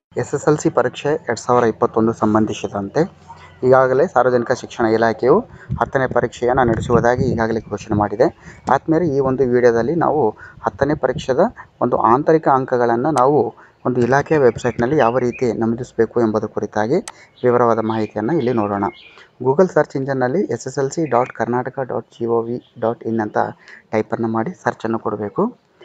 S S L C ಪರೀಕ್ಷೆ ಎರಡು ಸಾವಿರ ಇಪ್ಪತ್ತೊಂದು ಸಂಬಂಧಿಸಿದಂತೆ ಈಗಾಗಲೇ ಸಾರ್ವಜನಿಕ ಶಿಕ್ಷಣ ಇಲಾಖೆಯು ಹತ್ತನೇ ಪರೀಕ್ಷೆಯನ್ನು ನಡೆಸುವುದಾಗಿ ಈಗಾಗಲೇ ಘೋಷಣೆ ಮಾಡಿದೆ ಆದಮೇಲೆ ಈ ಒಂದು ವಿಡಿಯೋದಲ್ಲಿ ನಾವು ಹತ್ತನೇ ಪರೀಕ್ಷೆದ ಒಂದು ಆಂತರಿಕ ಅಂಕಗಳನ್ನು ನಾವು ಒಂದು ಇಲಾಖೆಯ ವೆಬ್ಸೈಟ್ನಲ್ಲಿ ಯಾವ ರೀತಿ ನಮೂದಿಸಬೇಕು ಎಂಬುದರ ಕುರಿತಾಗಿ ವಿವರವಾದ ಮಾಹಿತಿಯನ್ನು ಇಲ್ಲಿ ನೋಡೋಣ ಗೂಗಲ್ ಸರ್ಚ್ ಇಂಜನ್ನಲ್ಲಿ S S L C dot Karnataka dot G O V dot in ಅಂತ ಟೈಪನ್ನು ಮಾಡಿ ಸರ್ಚನ್ನು ಕೊಡಬೇಕು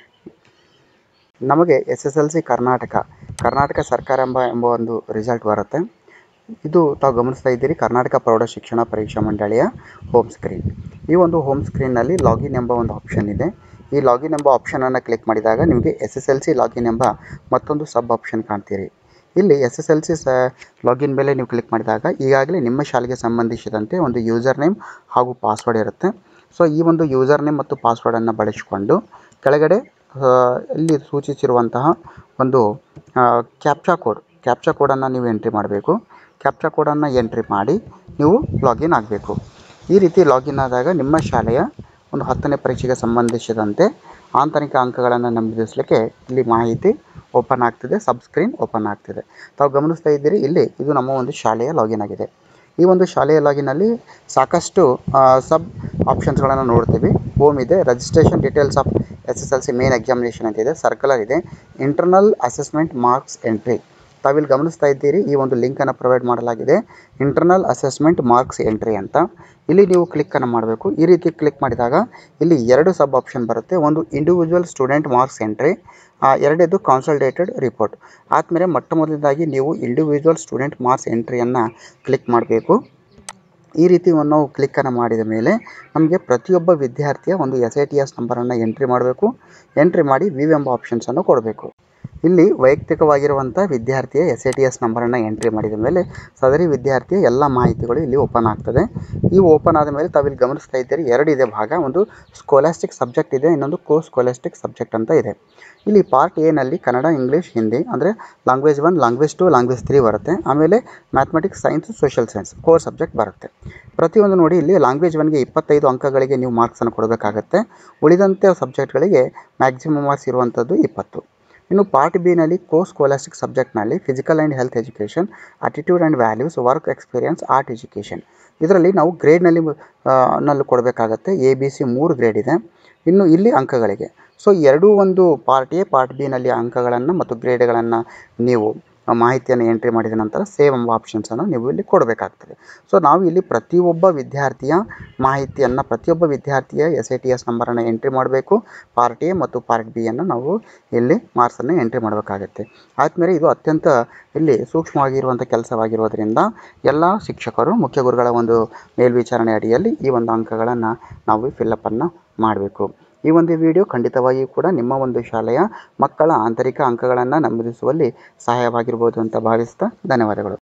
ನಮಗೆ S S L C Karnataka Karnataka ಸರ್ಕಾರ ಎಂಬ ಎಂಬ ಒಂದು ರಿಸಲ್ಟ್ ಬರುತ್ತೆ ಇದು ತಾವು ಗಮನಿಸ್ತಾ ಇದ್ದೀರಿ ಕರ್ನಾಟಕ ಪ್ರೌಢ ಶಿಕ್ಷಣ ಪರೀಕ್ಷಾ ಮಂಡಳಿಯ ಹೋಮ್ ಸ್ಕ್ರೀನ್ ಈ ಒಂದು ಹೋಮ್ ಸ್ಕ್ರೀನ್ನಲ್ಲಿ ಲಾಗಿನ್ ಎಂಬ ಒಂದು ಆಪ್ಷನ್ ಇದೆ ಈ ಲಾಗಿನ್ ಎಂಬ ಆಪ್ಷನನ್ನು ಕ್ಲಿಕ್ ಮಾಡಿದಾಗ ನಿಮಗೆ S S L C login ಎಂಬ ಮತ್ತೊಂದು ಸಬ್ ಆಪ್ಷನ್ ಕಾಣ್ತೀರಿ ಇಲ್ಲಿ ಎಸ್ ಎಸ್ ಎಲ್ ಸಿ ಸ ಲಾಗಿನ್ ಮೇಲೆ ನೀವು ಕ್ಲಿಕ್ ಮಾಡಿದಾಗ ಈಗಾಗಲೇ ನಿಮ್ಮ ಶಾಲೆಗೆ ಸಂಬಂಧಿಸಿದಂತೆ ಒಂದು ಯೂಸರ್ ನೇಮ್ ಹಾಗೂ ಪಾಸ್ವರ್ಡ್ ಇರುತ್ತೆ ಸೊ ಈ ಒಂದು ಯೂಸರ್ ನೇಮ್ ಮತ್ತು ಪಾಸ್ವರ್ಡನ್ನು ಬಳಸಿಕೊಂಡು ಕೆಳಗಡೆ ಆ, ಇಲ್ಲಿ ಸೂಚಿಸಿರುವಂತಹ ಒಂದು ಕ್ಯಾಪ್ಚಾ ಕೋಡ್ ಕ್ಯಾಪ್ಚಾ ಕೋಡನ್ನು ನೀವು ಎಂಟ್ರಿ ಮಾಡಬೇಕು ಕ್ಯಾಪ್ಚಾ ಕೋಡನ್ನು ಎಂಟ್ರಿ ಮಾಡಿ ನೀವು ಲಾಗಿನ್ ಆಗಬೇಕು ಈ ರೀತಿ ಲಾಗಿನ್ ಆದಾಗ ನಿಮ್ಮ ಶಾಲೆಯ ಒಂದು ಹತ್ತನೇ ಪರೀಕ್ಷೆಗೆ ಸಂಬಂಧಿಸಿದಂತೆ ಆಂತರಿಕ ಅಂಕಗಳನ್ನು ನಮೂದಿಸಲಿಕ್ಕೆ ಇಲ್ಲಿ ಮಾಹಿತಿ ಓಪನ್ ಆಗ್ತಿದೆ ಸಬ್ ಸ್ಕ್ರೀನ್ ಓಪನ್ ಆಗ್ತಿದೆ ತಾವು ಗಮನಿಸ್ತಾ ಇದ್ದೀರಿ ಇಲ್ಲಿ ಇದು ನಮ್ಮ ಒಂದು ಶಾಲೆಯ ಲಾಗಿನ್ ಆಗಿದೆ ಈ ಒಂದು ಶಾಲೆಯ ಲಾಗಿನಲ್ಲಿ ಸಾಕಷ್ಟು ಸಬ್ ಆಪ್ಷನ್ಸ್ಗಳನ್ನು ನೋಡ್ತೀವಿ ಹೋಮ್ ಇದೆ registration details of S S L C main examination ಅಂತ ಇದೆ ಸರ್ಕಲರ್ ಇದೆ ಇಂಟರ್ನಲ್ ಅಸೆಸ್ಮೆಂಟ್ ಮಾರ್ಕ್ಸ್ ಎಂಟ್ರಿ ತಾವಿಲ್ಲಿ ಗಮನಿಸ್ತಾ ಇದ್ದೀರಿ ಈ ಒಂದು ಲಿಂಕನ್ನು ಪ್ರೊವೈಡ್ ಮಾಡಲಾಗಿದೆ ಇಂಟರ್ನಲ್ ಅಸೆಸ್ಮೆಂಟ್ ಮಾರ್ಕ್ಸ್ ಎಂಟ್ರಿ ಅಂತ ಇಲ್ಲಿ ನೀವು ಕ್ಲಿಕ್ಕನ್ನು ಮಾಡಬೇಕು ಈ ರೀತಿ ಕ್ಲಿಕ್ ಮಾಡಿದಾಗ ಇಲ್ಲಿ ಎರಡು ಸಬ್ ಆಪ್ಷನ್ ಬರುತ್ತೆ ಒಂದು ಇಂಡಿವಿಜುವಲ್ ಸ್ಟೂಡೆಂಟ್ ಮಾರ್ಕ್ಸ್ ಎಂಟ್ರಿ ಎರಡನೇದು ಕಾನ್ಸಲ್ಟೇಟೆಡ್ ರಿಪೋರ್ಟ್ ಆದಮೇಲೆ ಮೊಟ್ಟ ಮೊದಲನೇದಾಗಿ ನೀವು ಇಂಡಿವಿಜುವಲ್ ಸ್ಟೂಡೆಂಟ್ ಮಾರ್ಕ್ಸ್ ಎಂಟ್ರಿಯನ್ನು ಕ್ಲಿಕ್ ಮಾಡಬೇಕು ಈ ರೀತಿ ಒಂದು ನಾವು ಕ್ಲಿಕ್ಕನ್ನು ಮಾಡಿದ ಮೇಲೆ ನಮಗೆ ಪ್ರತಿಯೊಬ್ಬ ವಿದ್ಯಾರ್ಥಿಯ ಒಂದು ಎಸ್ ಐ ಟಿ ಎಸ್ ನಂಬರನ್ನು ಎಂಟ್ರಿ ಮಾಡಬೇಕು ಎಂಟ್ರಿ ಮಾಡಿ ವಿವ್ ಎಂಬ ಆಪ್ಷನ್ಸನ್ನು ಕೊಡಬೇಕು ಇಲ್ಲಿ ವೈಯಕ್ತಿಕವಾಗಿರುವಂಥ ವಿದ್ಯಾರ್ಥಿಯ ಎಸ್ ಐ ಟಿ ಎಸ್ ನಂಬರನ್ನು ಎಂಟ್ರಿ ಮಾಡಿದ ಮೇಲೆ ಸದರಿ ವಿದ್ಯಾರ್ಥಿಯ ಎಲ್ಲ ಮಾಹಿತಿಗಳು ಇಲ್ಲಿ ಓಪನ್ ಆಗ್ತದೆ ಈ ಓಪನ್ ಆದ ಮೇಲೆ ತಾವಿಲ್ಲಿ ಗಮನಿಸ್ತಾ ಇದ್ದೀರಿ ಎರಡು ಇದೆ ಭಾಗ ಒಂದು ಸ್ಕೋಲಾಸ್ಟಿಕ್ ಸಬ್ಜೆಕ್ಟ್ ಇದೆ ಇನ್ನೊಂದು ಕೋ ಸ್ಕೋಲಾಸ್ಟಿಕ್ ಸಬ್ಜೆಕ್ಟ್ ಅಂತ ಇದೆ ಇಲ್ಲಿ ಪಾರ್ಟ್ ಎನಲ್ಲಿ ಕನ್ನಡ ಇಂಗ್ಲೀಷ್ ಹಿಂದಿ ಅಂದರೆ language one language two language three ಬರುತ್ತೆ ಆಮೇಲೆ mathematics science social science core subject ಬರುತ್ತೆ ಪ್ರತಿಯೊಂದು ನೋಡಿ ಇಲ್ಲಿ ಲ್ಯಾಂಗ್ವೇಜ್ ಒನ್ಗೆ ಇಪ್ಪತ್ತೈದು ಅಂಕಗಳಿಗೆ ನೀವು ಮಾರ್ಕ್ಸನ್ನು ಕೊಡಬೇಕಾಗತ್ತೆ ಉಳಿದಂತೆ ಸಬ್ಜೆಕ್ಟ್ಗಳಿಗೆ ಮ್ಯಾಕ್ಸಿಮಮ್ ಮಾರ್ಕ್ಸ್ ಇರುವಂಥದ್ದು ಇಪ್ಪತ್ತು ಇನ್ನು ಪಾರ್ಟ್ ಬಿನಲ್ಲಿ ಕೋ ಸ್ಕೋಲಾಸ್ಟಿಕ್ ಸಬ್ಜೆಕ್ಟ್ನಲ್ಲಿ physical and health education attitude and values work experience art education ಇದರಲ್ಲಿ ನಾವು ಗ್ರೇಡ್ನಲ್ಲಿ ನಲ್ಲಿ ಕೊಡಬೇಕಾಗತ್ತೆ ಎ ಬಿ ಸಿ ಮೂರು ಗ್ರೇಡ್ ಇದೆ ಇನ್ನು ಇಲ್ಲಿ ಅಂಕಗಳಿಗೆ ಸೊ ಎರಡೂ ಒಂದು ಪಾರ್ಟ್ ಎ ಪಾರ್ಟ್ ಬಿನಲ್ಲಿ ಅಂಕಗಳನ್ನು ಮತ್ತು ಗ್ರೇಡ್ಗಳನ್ನು ನೀವು ಮಾಹಿತಿಯನ್ನು ಎಂಟ್ರಿ ಮಾಡಿದ ನಂತರ ಸೇವ್ ಎಂಬ ಆಪ್ಷನ್ಸನ್ನು ನೀವು ಇಲ್ಲಿ ಕೊಡಬೇಕಾಗ್ತದೆ ಸೊ ನಾವು ಇಲ್ಲಿ ಪ್ರತಿಯೊಬ್ಬ ವಿದ್ಯಾರ್ಥಿಯ ಮಾಹಿತಿಯನ್ನು ಪ್ರತಿಯೊಬ್ಬ ವಿದ್ಯಾರ್ಥಿಯ ಎಸ್ ಐ ಟಿ ಎಸ್ ನಂಬರನ್ನು ಎಂಟ್ರಿ ಮಾಡಬೇಕು ಪಾರ್ಟ್ ಎ ಮತ್ತು ಪಾರ್ಟ್ ಬಿಯನ್ನು ನಾವು ಇಲ್ಲಿ ಮಾರ್ಕ್ಸನ್ನು ಎಂಟ್ರಿ ಮಾಡಬೇಕಾಗತ್ತೆ ಆದಮೇಲೆ ಇದು ಅತ್ಯಂತ ಇಲ್ಲಿ ಸೂಕ್ಷ್ಮವಾಗಿರುವಂಥ ಕೆಲಸವಾಗಿರೋದ್ರಿಂದ ಎಲ್ಲ ಶಿಕ್ಷಕರು ಮುಖ್ಯ ಗುರುಗಳ ಒಂದು ಮೇಲ್ವಿಚಾರಣೆ ಅಡಿಯಲ್ಲಿ ಈ ಒಂದು ಅಂಕಗಳನ್ನು ನಾವು ಫಿಲ್ಲಪ್ಪನ್ನು ಮಾಡಬೇಕು ಈ ಒಂದು ವಿಡಿಯೋ ಖಂಡಿತವಾಗಿಯೂ ಕೂಡ ನಿಮ್ಮ ಒಂದು ಶಾಲೆಯ ಮಕ್ಕಳ ಆಂತರಿಕ ಅಂಕಗಳನ್ನು ನಮೂದಿಸುವಲ್ಲಿ ಸಹಾಯವಾಗಿರ್ಬೋದು ಅಂತ ಭಾವಿಸ್ತಾ ಧನ್ಯವಾದಗಳು